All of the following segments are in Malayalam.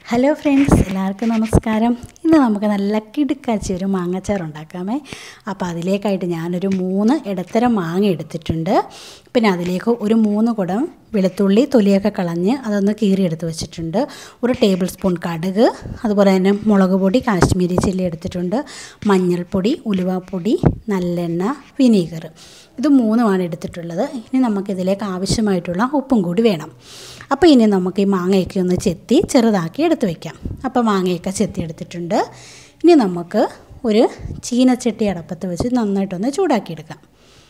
ഹലോ ഫ്രണ്ട്സ് എല്ലാവർക്കും നമസ്കാരം ഇന്ന് നമുക്ക് നല്ല കിടുക്കാച്ചി ഒരു മാങ്ങച്ചാർ ഉണ്ടാക്കാമേ അപ്പോൾ അതിലേക്കായിട്ട് ഞാനൊരു മൂന്ന് ഇടത്തരം മാങ്ങ എടുത്തിട്ടുണ്ട് പിന്നെ അതിലേക്ക് ഒരു മൂന്ന് കുടം വെളുത്തുള്ളി തൊലിയൊക്കെ കളഞ്ഞ് അതൊന്ന് കീറിയെടുത്ത് വെച്ചിട്ടുണ്ട് ഒരു ടേബിൾ സ്പൂൺ കടുക് അതുപോലെ തന്നെ മുളക് പൊടി കാശ്മീരി ചില്ലി എടുത്തിട്ടുണ്ട് മഞ്ഞൾപ്പൊടി ഉലുവാപ്പൊടി നല്ലെണ്ണ വിനീഗർ ഇത് മൂന്നുമാണ് എടുത്തിട്ടുള്ളത് ഇനി നമുക്കിതിലേക്ക് ആവശ്യമായിട്ടുള്ള ഉപ്പും കൂടി വേണം അപ്പോൾ ഇനി നമുക്ക് ഈ മാങ്ങയൊക്കെ ഒന്ന് ചെത്തി ചെറുതാക്കി എടുത്ത് വയ്ക്കാം അപ്പോൾ മാങ്ങയൊക്കെ ചെത്തി എടുത്തിട്ടുണ്ട് ഇനി നമുക്ക് ഒരു ചീനച്ചട്ടി അടപ്പത്ത് വെച്ച് നന്നായിട്ടൊന്ന് ചൂടാക്കിയെടുക്കാം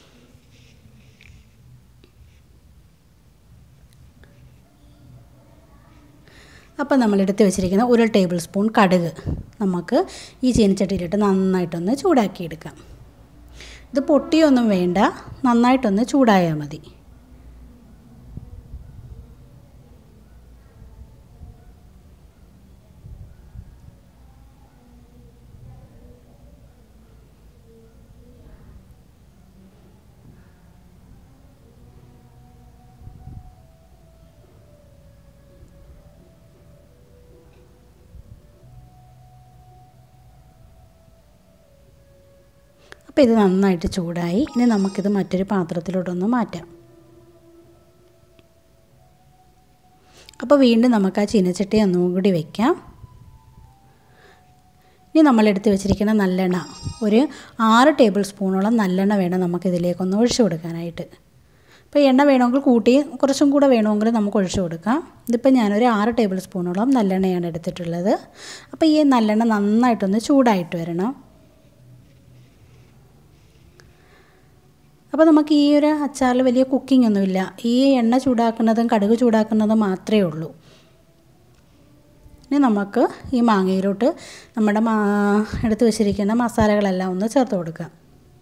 അപ്പോൾ നമ്മളെടുത്ത് വെച്ചിരിക്കുന്ന ഒരു ടേബിൾ സ്പൂൺ കടുക് നമുക്ക് ഈ ചീനച്ചട്ടിയിലിട്ട് നന്നായിട്ടൊന്ന് ചൂടാക്കിയെടുക്കാം ഇത് പൊട്ടിയൊന്നും വേണ്ട നന്നായിട്ടൊന്ന് ചൂടായാൽ മതി അപ്പോൾ ഇത് നന്നായിട്ട് ചൂടായി ഇനി നമുക്കിത് മറ്റൊരു പാത്രത്തിലോട്ടൊന്ന് മാറ്റാം അപ്പോൾ വീണ്ടും നമുക്ക് ആ ചീനച്ചട്ടി ഒന്നും കൂടി വയ്ക്കാം ഇനി നമ്മളെടുത്ത് വെച്ചിരിക്കുന്ന നല്ലെണ്ണ ഒരു ആറ് ടേബിൾ സ്പൂണോളം നല്ലെണ്ണ വേണം നമുക്കിതിലേക്കൊന്ന് ഒഴിച്ചു കൊടുക്കാനായിട്ട് ഇപ്പോൾ എണ്ണ വേണമെങ്കിൽ കൂട്ടി കുറച്ചും കൂടെ വേണമെങ്കിൽ നമുക്ക് ഒഴിച്ചു കൊടുക്കാം ഇതിപ്പോൾ ഞാനൊരു ആറ് ടേബിൾ സ്പൂണോളം നല്ലെണ്ണയാണ് എടുത്തിട്ടുള്ളത് അപ്പോൾ ഈ നല്ലെണ്ണ നന്നായിട്ടൊന്ന് ചൂടായിട്ട് വരണം അപ്പോൾ നമുക്ക് ഈ ഒരു അച്ചാറിൽ വലിയ കുക്കിംഗ് ഒന്നുമില്ല ഈ എണ്ണ ചൂടാക്കുന്നതും കടുക് ചൂടാക്കുന്നതും മാത്രമേ ഉള്ളൂ ഇനി നമുക്ക് ഈ മാങ്ങയിലോട്ട് നമ്മുടെ മാ എടുത്ത് വെച്ചിരിക്കുന്ന മസാലകളെല്ലാം ഒന്ന് ചേർത്ത് കൊടുക്കാം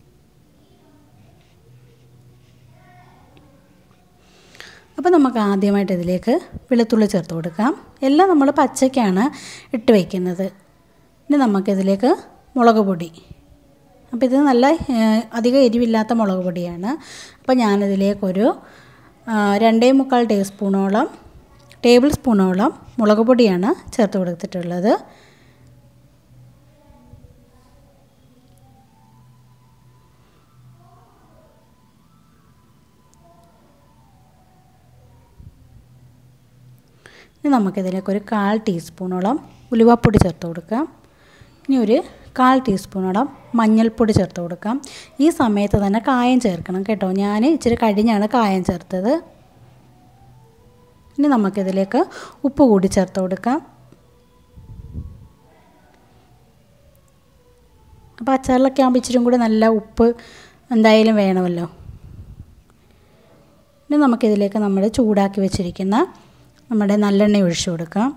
അപ്പോൾ നമുക്ക് ആദ്യമായിട്ട് ഇതിലേക്ക് വെളുത്തുള്ളി ചേർത്ത് കൊടുക്കാം എല്ലാം നമ്മൾ പച്ചയ്ക്കാണ് ഇട്ട് വയ്ക്കുന്നത് ഇനി നമുക്കിതിലേക്ക് മുളക് പൊടി അപ്പോൾ ഇത് നല്ല അധികം എരിവില്ലാത്ത മുളക് പൊടിയാണ് അപ്പോൾ ഞാനിതിലേക്കൊരു രണ്ടേ മുക്കാൽ ടീസ്പൂണോളം ടേബിൾ സ്പൂണോളം മുളക് പൊടിയാണ് ചേർത്ത് കൊടുത്തിട്ടുള്ളത് ഇനി നമുക്കിതിലേക്ക് ഒരു കാൽ ടീസ്പൂണോളം ഉലുവാപ്പൊടി ചേർത്ത് കൊടുക്കാം ഇനി ഒരു കാൽ ടീസ്പൂണോളം മഞ്ഞൾപ്പൊടി ചേർത്ത് കൊടുക്കാം ഈ സമയത്ത് തന്നെ കായം ചേർക്കണം കേട്ടോ ഞാൻ ഇച്ചിരി കഴിഞ്ഞാണ് കായം ചേർത്തത് ഇനി നമുക്കിതിലേക്ക് ഉപ്പ് കൂടി ചേർത്ത് കൊടുക്കാം അപ്പോൾ അച്ചാറിലൊക്കെ ആകുമ്പോൾ ഇച്ചിരി കൂടി നല്ല ഉപ്പ് എന്തായാലും വേണമല്ലോ ഇനി നമുക്കിതിലേക്ക് നമ്മൾ ചൂടാക്കി വെച്ചിരിക്കുന്ന നമ്മുടെ നല്ലെണ്ണ ഒഴിച്ചു കൊടുക്കാം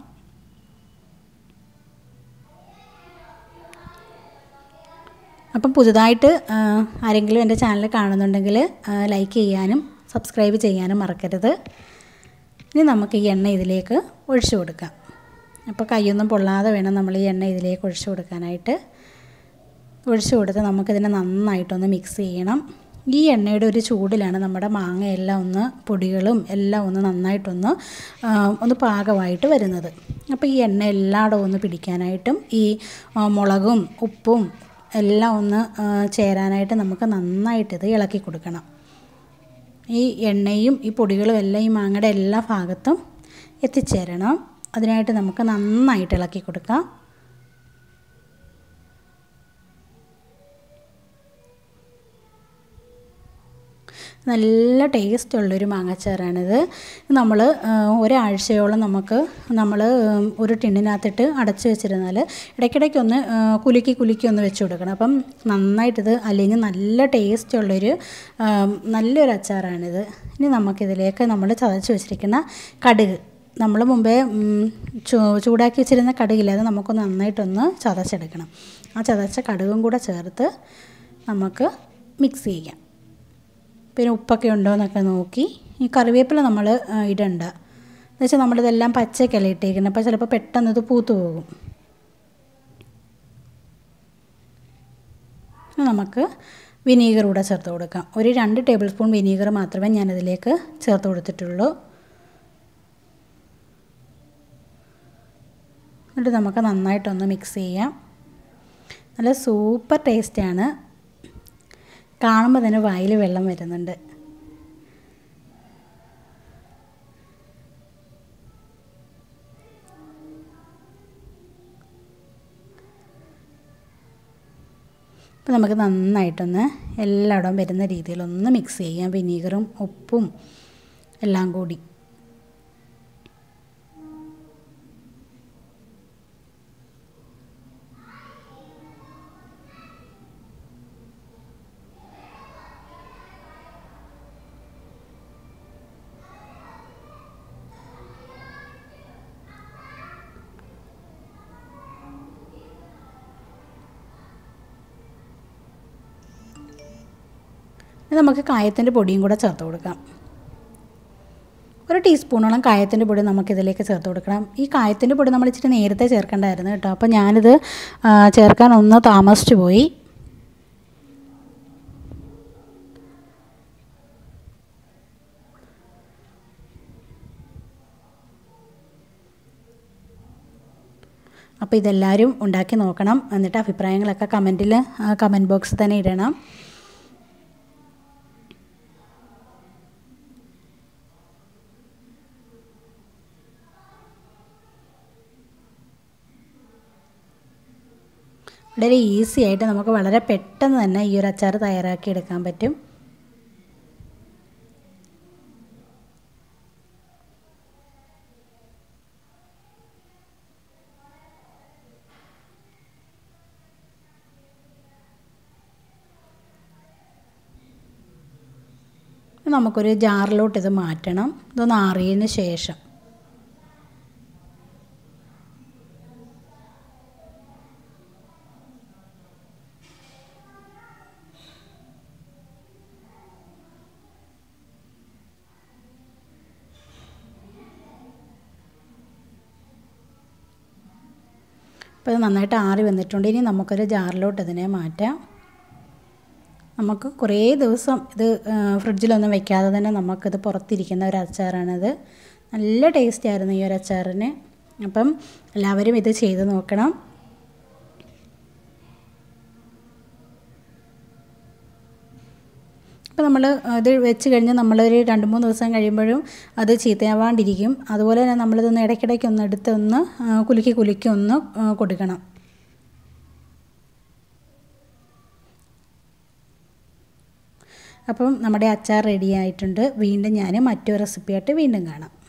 അപ്പം പുതുതായിട്ട് ആരെങ്കിലും എൻ്റെ ചാനൽ കാണുന്നുണ്ടെങ്കിൽ ലൈക്ക് ചെയ്യാനും സബ്സ്ക്രൈബ് ചെയ്യാനും മറക്കരുത് ഇനി നമുക്ക് ഈ എണ്ണ ഇതിലേക്ക് ഒഴിച്ചു കൊടുക്കാം അപ്പോൾ കൈയൊന്നും പൊള്ളാതെ വേണം നമ്മൾ ഈ എണ്ണ ഇതിലേക്ക് ഒഴിച്ചു കൊടുക്കാനായിട്ട് ഒഴിച്ചു കൊടുത്ത് നമുക്കിതിനെ നന്നായിട്ടൊന്ന് മിക്സ് ചെയ്യണം ഈ എണ്ണയുടെ ഒരു ചൂടിലാണ് നമ്മുടെ മാങ്ങ എല്ലാം ഒന്ന് പൊടികളും എല്ലാം ഒന്ന് നന്നായിട്ടൊന്ന് ഒന്ന് പാകമായിട്ട് വരുന്നത് അപ്പോൾ ഈ എണ്ണ എല്ലായിടവും ഒന്ന് പിടിക്കാനായിട്ടും ഈ മുളകും ഉപ്പും എല്ലാം ഒന്ന് ചേരാനായിട്ട് നമുക്ക് നന്നായിട്ട് ഇത് ഇളക്കി കൊടുക്കണം ഈ എണ്ണയും ഈ പൊടികളും എല്ലാം ഈ മാങ്ങയുടെ എല്ലാ ഭാഗത്തും എത്തിച്ചേരണം അതിനായിട്ട് നമുക്ക് നന്നായിട്ട് ഇളക്കി കൊടുക്കാം നല്ല ടേസ്റ്റ് ഉള്ളൊരു മാങ്ങാച്ചാറാണിത് നമ്മൾ ഒരാഴ്ചയോളം നമുക്ക് നമ്മൾ ഒരു ടിന്നിനകത്തിട്ട് അടച്ചു വെച്ചിരുന്നാൽ ഇടയ്ക്കിടയ്ക്കൊന്ന് കുലുക്കി കുലുക്കി ഒന്ന് വെച്ച് കൊടുക്കണം അപ്പം നന്നായിട്ടിത് അലിഞ്ഞ് നല്ല ടേസ്റ്റ് ഉള്ളൊരു നല്ലൊരു അച്ചാറാണിത് ഇനി നമുക്കിതിലേക്ക് നമ്മൾ ചതച്ച് വെച്ചിരിക്കുന്ന കടുക് നമ്മൾ മുമ്പേ ചൂടാക്കി വെച്ചിരുന്ന കടുകില്ല അത് നമുക്കൊന്ന് നന്നായിട്ടൊന്ന് ചതച്ചെടുക്കണം ആ ചതച്ച കടുകും കൂടെ ചേർത്ത് നമുക്ക് മിക്സ് ചെയ്യാം പിന്നെ ഉപ്പൊക്കെ ഉണ്ടോ എന്നൊക്കെ നോക്കി ഈ കറിവേപ്പില നമ്മൾ ഇടണ്ട എന്ന് വെച്ചാൽ നമ്മളിതെല്ലാം പച്ചക്കല്ല ഇട്ടേക്കുന്നത് അപ്പോൾ ചിലപ്പോൾ പെട്ടെന്ന് ഇത് പൂത്തു പോകും നമുക്ക് വിനീഗർ കൂടെ ചേർത്ത് കൊടുക്കാം ഒരു രണ്ട് ടേബിൾ സ്പൂൺ വിനീഗർ മാത്രമേ ഞാനതിലേക്ക് ചേർത്ത് കൊടുത്തിട്ടുള്ളൂ എന്നിട്ട് നമുക്ക് നന്നായിട്ടൊന്ന് മിക്സ് ചെയ്യാം നല്ല സൂപ്പർ ടേസ്റ്റാണ് കാണുമ്പോൾ തന്നെ വായിൽ വെള്ളം വരുന്നുണ്ട് അപ്പോൾ നമുക്ക് നന്നായിട്ടൊന്ന് എല്ലായിടവും വരുന്ന രീതിയിൽ ഒന്ന് മിക്സ് ചെയ്യാം വിനീഗറും ഉപ്പും എല്ലാം കൂടി ഇനി നമുക്ക് കായത്തിൻ്റെ പൊടിയും കൂടെ ചേർത്ത് കൊടുക്കാം ഒരു ടീസ്പൂണോളം കായത്തിൻ്റെ പൊടി നമുക്കിതിലേക്ക് ചേർത്ത് കൊടുക്കണം ഈ കായത്തിൻ്റെ പൊടി നമ്മൾ ഇച്ചിരി നേരത്തെ ചേർക്കേണ്ടായിരുന്നു കേട്ടോ അപ്പോൾ ഞാനിത് ചേർക്കാൻ ഒന്ന് താമസിച്ചു പോയി അപ്പോൾ ഇതെല്ലാവരും ഉണ്ടാക്കി നോക്കണം എന്നിട്ട് അഭിപ്രായങ്ങളൊക്കെ കമൻറ്റിൽ കമൻറ്റ് ബോക്സിൽ തന്നെ ഇടണം വളരെ ഈസി ആയിട്ട് നമുക്ക് വളരെ പെട്ടെന്ന് തന്നെ ഈ ഒരു അച്ചാർ തയ്യാറാക്കി എടുക്കാൻ പറ്റും നമുക്കൊരു ജാറിലോട്ട് ഇത് മാറ്റണം ഇതൊന്ന് ആറിയതിന് ശേഷം അപ്പോൾ ഇത് നന്നായിട്ട് ആറി വന്നിട്ടുണ്ട് ഇനി നമുക്കൊരു ജാറിലോട്ട് ഇതിനെ മാറ്റാം നമുക്ക് കുറേ ദിവസം ഇത് ഫ്രിഡ്ജിലൊന്നും വെക്കാതെ തന്നെ നമുക്കിത് പുറത്തിരിക്കുന്ന ഒരു അച്ചാറാണിത് നല്ല ടേസ്റ്റ് ആയിരുന്നു ഈ ഒരു അച്ചാറിന് അപ്പം എല്ലാവരും ഇത് ചെയ്ത് നോക്കണം അപ്പോൾ നമ്മൾ ഇത് വെച്ച് കഴിഞ്ഞ് നമ്മളൊരു രണ്ട് മൂന്ന് ദിവസം കഴിയുമ്പോഴും അത് ചീത്തയാവാണ്ടിരിക്കും അതുപോലെ തന്നെ നമ്മളിതൊന്ന് ഇടയ്ക്കിടയ്ക്ക് ഒന്ന് എടുത്ത് ഒന്ന് കുലുക്കി കുലുക്കി ഒന്ന് കൊടുക്കണം അപ്പം നമ്മുടെ അച്ചാർ റെഡി ആയിട്ടുണ്ട് വീണ്ടും ഞാൻ മറ്റൊരു റെസിപ്പിയായിട്ട് വീണ്ടും കാണാം